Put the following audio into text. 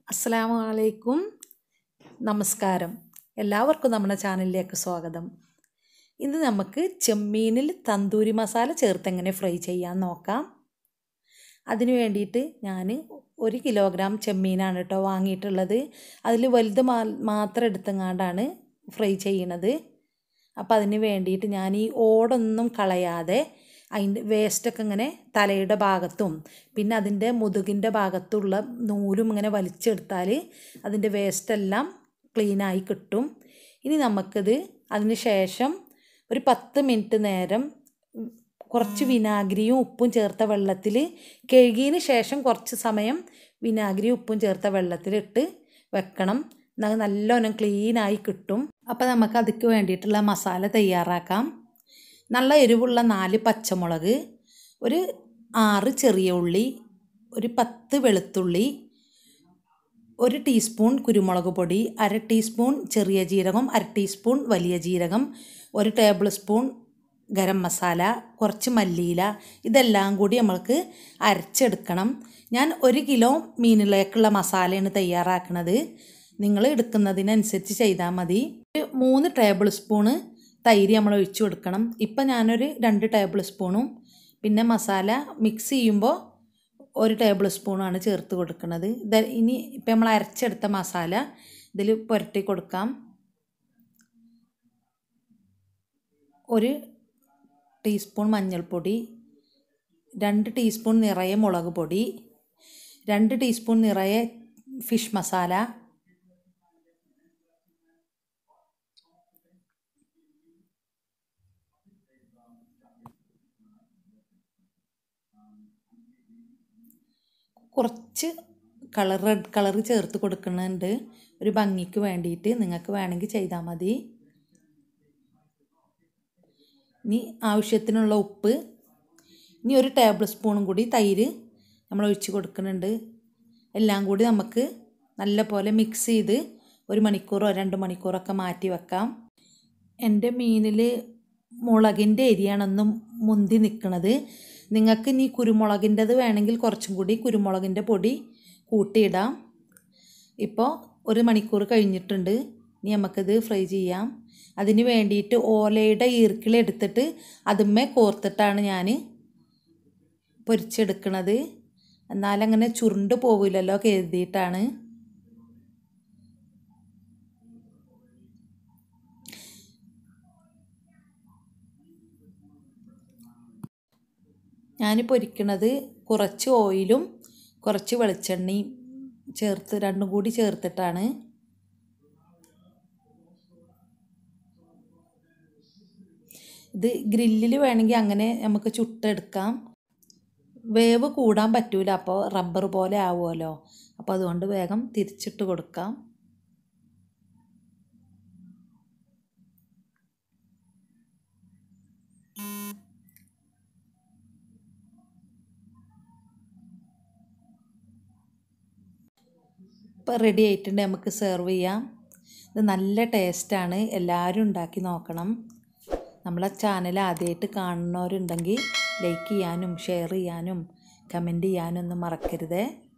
അസ്സലാമു അലൈക്കും നമസ്കാരം എല്ലാവർക്കും നമ്മുടെ ചാനലിലേക്ക് സ്വാഗതം ഇന്ന് നമുക്ക് ചെമ്മീനിൽ തന്തൂരി മസാല ചേർത്ത് എങ്ങനെ ഫ്രൈ ചെയ്യാൻ നോക്കാം അതിന് വേണ്ടിയിട്ട് ഞാൻ ഒരു കിലോഗ്രാം ചെമ്മീനാണ് കേട്ടോ വാങ്ങിയിട്ടുള്ളത് അതിൽ വലുത് മാ മാത്രം എടുത്തെങ്ങാണ്ടാണ് ഫ്രൈ ചെയ്യണത് അപ്പോൾ അതിന് വേണ്ടിയിട്ട് ഞാൻ ഈ ഓടൊന്നും കളയാതെ അതിൻ്റെ വേസ്റ്റൊക്കെ ഇങ്ങനെ തലയുടെ ഭാഗത്തും പിന്നെ അതിൻ്റെ മുതുകിൻ്റെ ഭാഗത്തുള്ള നൂലും ഇങ്ങനെ വലിച്ചെടുത്താൽ അതിൻ്റെ വേസ്റ്റെല്ലാം ക്ലീനായി കിട്ടും ഇനി നമുക്കിത് അതിന് ശേഷം ഒരു പത്ത് മിനിറ്റ് നേരം കുറച്ച് വിനാഗിരിയും ഉപ്പും ചേർത്ത വെള്ളത്തിൽ കഴുകിയതിന് ശേഷം കുറച്ച് സമയം വിനാഗിരിയും ഉപ്പും ചേർത്ത വെള്ളത്തിലിട്ട് വെക്കണം എന്നാൽ നല്ലോണം ക്ലീനായി കിട്ടും അപ്പോൾ നമുക്ക് അതിക്ക് വേണ്ടിയിട്ടുള്ള മസാല തയ്യാറാക്കാം നല്ല എരിവുള്ള നാല് പച്ചമുളക് ഒരു ആറ് ചെറിയ ഉള്ളി ഒരു പത്ത് വെളുത്തുള്ളി ഒരു ടീസ്പൂൺ കുരുമുളക് പൊടി അര ടീസ്പൂൺ ചെറിയ ജീരകം അര ടീസ്പൂൺ വലിയ ജീരകം ഒരു ടേബിൾ സ്പൂൺ ഗരം മസാല കുറച്ച് മല്ലിയില ഇതെല്ലാം കൂടി നമ്മൾക്ക് അരച്ചെടുക്കണം ഞാൻ ഒരു കിലോ മീനിലേക്കുള്ള മസാലയാണ് തയ്യാറാക്കുന്നത് നിങ്ങൾ എടുക്കുന്നതിനനുസരിച്ച് ചെയ്താൽ മതി ഒരു മൂന്ന് ടേബിൾ സ്പൂണ് തൈര് നമ്മൾ ഒഴിച്ചു കൊടുക്കണം ഇപ്പം ഞാനൊരു രണ്ട് ടേബിൾ സ്പൂണും പിന്നെ മസാല മിക്സ് ചെയ്യുമ്പോൾ ഒരു ടേബിൾ സ്പൂണാണ് ചേർത്ത് കൊടുക്കുന്നത് ഇത് ഇനി ഇപ്പം നമ്മൾ അരച്ചെടുത്ത മസാല ഇതിൽ പുരട്ടി കൊടുക്കാം ഒരു ടീസ്പൂൺ മഞ്ഞൾപ്പൊടി രണ്ട് ടീസ്പൂൺ നിറയെ മുളക് പൊടി രണ്ട് ടീസ്പൂൺ നിറയെ ഫിഷ് മസാല കുറച്ച് കളർ റെഡ് കളർ ചേർത്ത് കൊടുക്കുന്നുണ്ട് ഒരു ഭംഗിക്ക് വേണ്ടിയിട്ട് നിങ്ങൾക്ക് വേണമെങ്കിൽ ചെയ്താൽ മതി ഇനി ആവശ്യത്തിനുള്ള ഉപ്പ് ഇനി ഒരു ടേബിൾ സ്പൂണും കൂടി തൈര് നമ്മൾ ഒഴിച്ച് കൊടുക്കുന്നുണ്ട് എല്ലാം കൂടി നമുക്ക് നല്ല പോലെ മിക്സ് ചെയ്ത് ഒരു മണിക്കൂറോ രണ്ട് മണിക്കൂറൊക്കെ മാറ്റി വെക്കാം എൻ്റെ മീനിൽ മുളകിൻ്റെ എരിയാണെന്ന് മുന്തി നിൽക്കുന്നത് നിങ്ങൾക്ക് ഇനി കുരുമുളകിൻ്റെത് വേണമെങ്കിൽ കുറച്ചും കൂടി കുരുമുളകിൻ്റെ പൊടി കൂട്ടിയിടാം ഇപ്പോൾ ഒരു മണിക്കൂർ കഴിഞ്ഞിട്ടുണ്ട് ഇനി നമുക്കിത് ഫ്രൈ ചെയ്യാം അതിന് വേണ്ടിയിട്ട് ഓലയുടെ ഈർക്കിലെടുത്തിട്ട് അതുമ്മേ കോർത്തിട്ടാണ് ഞാൻ പൊരിച്ചെടുക്കണത് എന്നാലങ്ങനെ ചുരുണ്ട് പോകില്ലല്ലോ കരുതിയിട്ടാണ് ഞാൻ പൊരിക്കണത് കുറച്ച് ഓയിലും കുറച്ച് വെളിച്ചെണ്ണയും ചേർത്ത് രണ്ടും കൂടി ചേർത്തിട്ടാണ് ഇത് ഗ്രില്ലിൽ വേണമെങ്കിൽ അങ്ങനെ നമുക്ക് ചുട്ടെടുക്കാം വേവ് കൂടാൻ പറ്റൂല അപ്പോൾ റബ്ബർ പോലെ ആവുമല്ലോ അപ്പോൾ അതുകൊണ്ട് വേഗം തിരിച്ചിട്ട് കൊടുക്കാം ഇപ്പോൾ റെഡി ആയിട്ടുണ്ട് നമുക്ക് സെർവ് ചെയ്യാം ഇത് നല്ല ടേസ്റ്റാണ് എല്ലാവരും ഉണ്ടാക്കി നോക്കണം നമ്മളെ ചാനൽ ആദ്യമായിട്ട് കാണുന്നവരുണ്ടെങ്കിൽ ലൈക്ക് ചെയ്യാനും ഷെയർ ചെയ്യാനും കമൻറ്റ് ചെയ്യാനും ഒന്നും മറക്കരുതേ